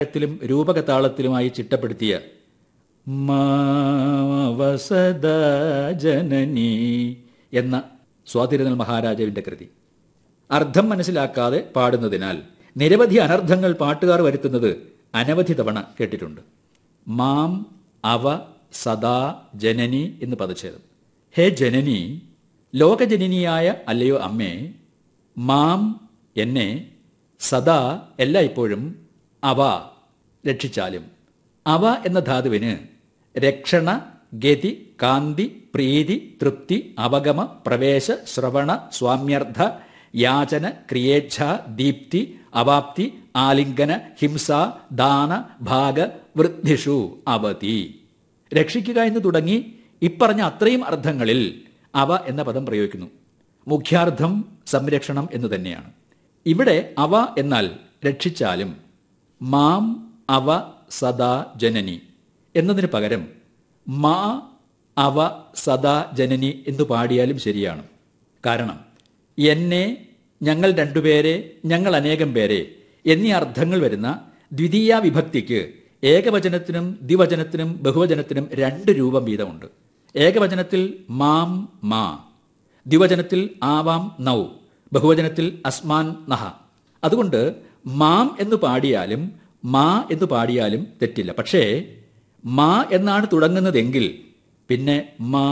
ത്തിലും രൂപകതാളത്തിലുമായി ചിട്ടപ്പെടുത്തിയ മാവസദ ജനനി എന്ന സ്വാതിരുന്നൽ മഹാരാജാവിന്റെ കൃതി അർത്ഥം മനസ്സിലാക്കാതെ പാടുന്നതിനാൽ നിരവധി അനർത്ഥങ്ങൾ പാട്ടുകാർ വരുത്തുന്നത് അനവധി തവണ കേട്ടിട്ടുണ്ട് മാം അവ സദാ ജനനി എന്ന് പദച്ഛേദം ഹേ ജനനി ലോകജനനിയായ അല്ലയോ അമ്മേ മാം എന്നെ സദാ എല്ലായ്പ്പോഴും അവ രക്ഷിച്ചാലും അവ എന്ന ധാതുവിന് രക്ഷണ ഗതി കാന്തി പ്രീതി തൃപ്തി അവഗമ പ്രവേശ ശ്രവണ സ്വാമ്യർത്ഥ യാചന ക്രിയേച്ഛ ദീപ്തി അവാപ്തി ആലിംഗന ഹിംസ ദാന ഭാഗ വൃദ്ധിഷു അവതി രക്ഷിക്കുക എന്ന് തുടങ്ങി ഇപ്പറഞ്ഞ അത്രയും അർത്ഥങ്ങളിൽ അവ എന്ന പദം പ്രയോഗിക്കുന്നു മുഖ്യാർത്ഥം സംരക്ഷണം എന്ന് തന്നെയാണ് ഇവിടെ അവ എന്നാൽ രക്ഷിച്ചാലും മാം അവ സദാ ജനനി എന്നതിന് പകരം മാ അവ സദാ ജനനി എന്ന് പാടിയാലും ശരിയാണ് കാരണം എന്നെ ഞങ്ങൾ രണ്ടുപേരെ ഞങ്ങൾ അനേകം പേരെ എന്നീ അർത്ഥങ്ങൾ വരുന്ന ദ്വിതീയ വിഭക്തിക്ക് ഏകവചനത്തിനും ദ്വിവചനത്തിനും ബഹുവചനത്തിനും രണ്ട് രൂപം വീതമുണ്ട് ഏകവചനത്തിൽ മാം മാ ദ്വിവചനത്തിൽ ആവാം നൗ ബഹുവചനത്തിൽ അസ്മാൻ നഹ അതുകൊണ്ട് മാം എന്ന് പാടിയാലും മാ എന്ന് പാടിയാലും തെറ്റില്ല പക്ഷേ മാ എന്നാണ് തുടങ്ങുന്നതെങ്കിൽ പിന്നെ മാ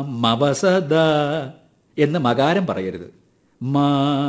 മവസദ എന്ന് മകാരം പറയരുത് മാ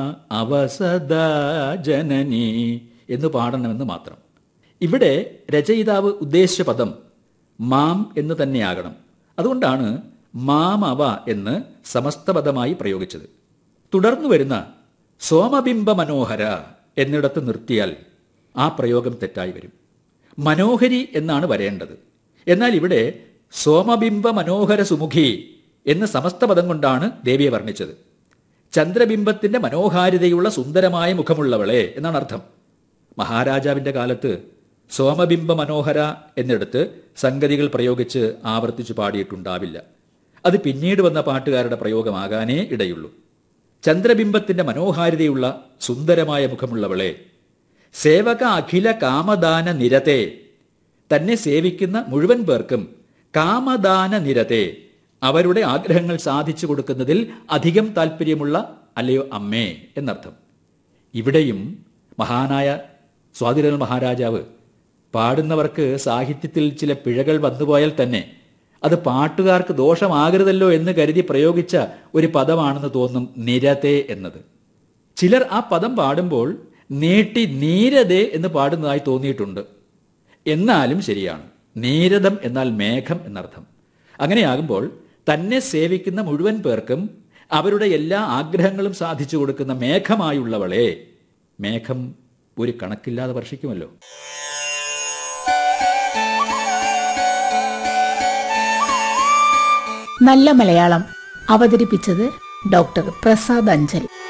അവസദ ജനനി എന്ന് പാടണമെന്ന് മാത്രം ഇവിടെ രചയിതാവ് ഉദ്ദേശിച്ച പദം മാം എന്ന് തന്നെയാകണം അതുകൊണ്ടാണ് മാമവ എന്ന് സമസ്തപദമായി പ്രയോഗിച്ചത് തുടർന്നു വരുന്ന സോമബിംബ മനോഹര എന്നിടത്ത് നിർത്തിയാൽ ആ പ്രയോഗം തെറ്റായി വരും മനോഹരി എന്നാണ് വരേണ്ടത് എന്നാൽ ഇവിടെ സോമബിംബ മനോഹര സുമുഖി എന്ന് സമസ്ത പദം കൊണ്ടാണ് ദേവിയെ വർണ്ണിച്ചത് ചന്ദ്രബിംബത്തിന്റെ മനോഹാരിതയുള്ള സുന്ദരമായ മുഖമുള്ളവളെ എന്നാണ് അർത്ഥം മഹാരാജാവിന്റെ കാലത്ത് സോമബിംബ മനോഹര എന്നിടത്ത് സംഗതികൾ പ്രയോഗിച്ച് ആവർത്തിച്ചു പാടിയിട്ടുണ്ടാവില്ല അത് പിന്നീട് വന്ന പാട്ടുകാരുടെ പ്രയോഗമാകാനേ ഇടയുള്ളൂ ചന്ദ്രബിംബത്തിന്റെ മനോഹാരിതയുള്ള സുന്ദരമായ മുഖമുള്ളവളെ സേവക അഖില കാമദാന നിരത്തെ തന്നെ സേവിക്കുന്ന മുഴുവൻ പേർക്കും കാമദാന നിരത്തെ അവരുടെ ആഗ്രഹങ്ങൾ സാധിച്ചു കൊടുക്കുന്നതിൽ അധികം താല്പര്യമുള്ള അല്ലയോ അമ്മേ എന്നർത്ഥം ഇവിടെയും മഹാനായ സ്വാതിരൽ മഹാരാജാവ് പാടുന്നവർക്ക് സാഹിത്യത്തിൽ ചില പിഴകൾ വന്നുപോയാൽ തന്നെ അത് പാട്ടുകാർക്ക് ദോഷമാകരുതല്ലോ എന്ന് കരുതി പ്രയോഗിച്ച ഒരു പദമാണെന്ന് തോന്നും നിരതെ എന്നത് ചിലർ ആ പദം പാടുമ്പോൾ നീട്ടി നീരതെ എന്ന് പാടുന്നതായി തോന്നിയിട്ടുണ്ട് എന്നാലും ശരിയാണ് നീരദം എന്നാൽ മേഘം എന്നർത്ഥം അങ്ങനെയാകുമ്പോൾ തന്നെ സേവിക്കുന്ന മുഴുവൻ പേർക്കും അവരുടെ എല്ലാ ആഗ്രഹങ്ങളും സാധിച്ചു കൊടുക്കുന്ന മേഘമായുള്ളവളെ മേഘം ഒരു കണക്കില്ലാതെ വർഷിക്കുമല്ലോ നല്ല മലയാളം അവതരിപ്പിച്ചത് ഡോക്ടർ പ്രസാദ് അഞ്ചൽ